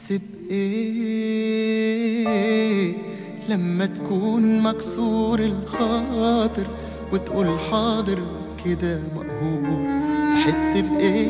تحس بإيه لما تكون مكسور الخاطر وتقول حاضر كده مقهور تحس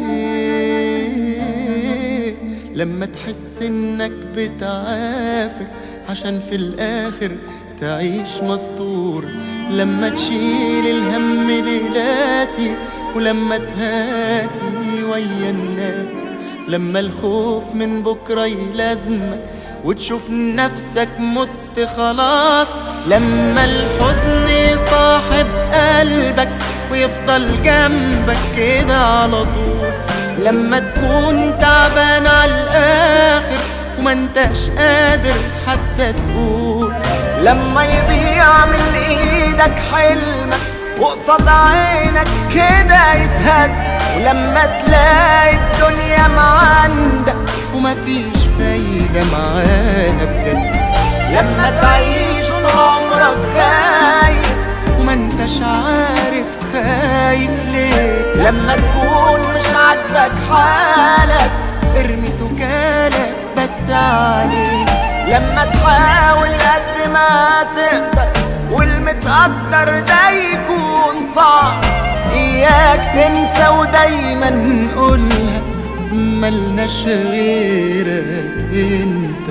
بإيه لما تحس إنك بتعافر عشان في الآخر تعيش مستور لما تشيل الهم ليلاتي ولما تهاتي ويا الناس لما الخوف من بكرة يلازمك وتشوف نفسك مت خلاص لما الحزن يصاحب قلبك ويفضل جنبك كده على طول لما تكون تعبان على الآخر وما انتش قادر حتى تقول لما يضيع من ايدك حلمك وقصاد عينك كده يتهد ولما تلاقي الدنيا معندك ومفيش فايدة معاها بجد لما تعيش طول عمرك خايف وما انتش عارف خايف ليه لما تكون مش عاجبك حالك ارمي توكالك بس عليك لما تحاول قد ما تقدر والمتقدر ده يكون صعب اياك تنسى ودايما نقولها ملناش غيرك انت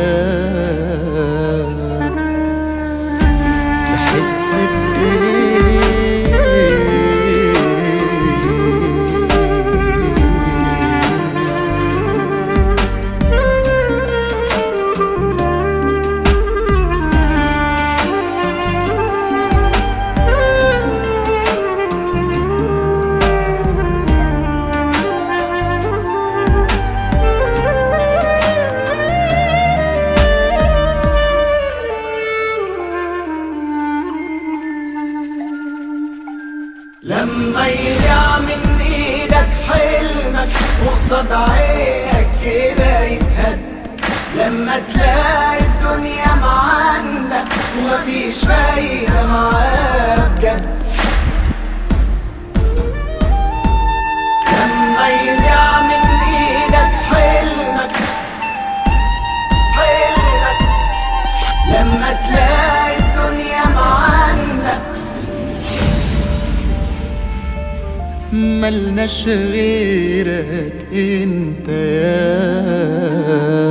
تحس بإيه لما يضيع من ايدك حلمك وقصاد عينك كده يتهد لما تلاقي الدنيا معندك ومفيش فايدة معاها بجد لما يضيع من ايدك حلمك حلمك لما تلاقي الدنيا معندك ملناش غيرك انت يا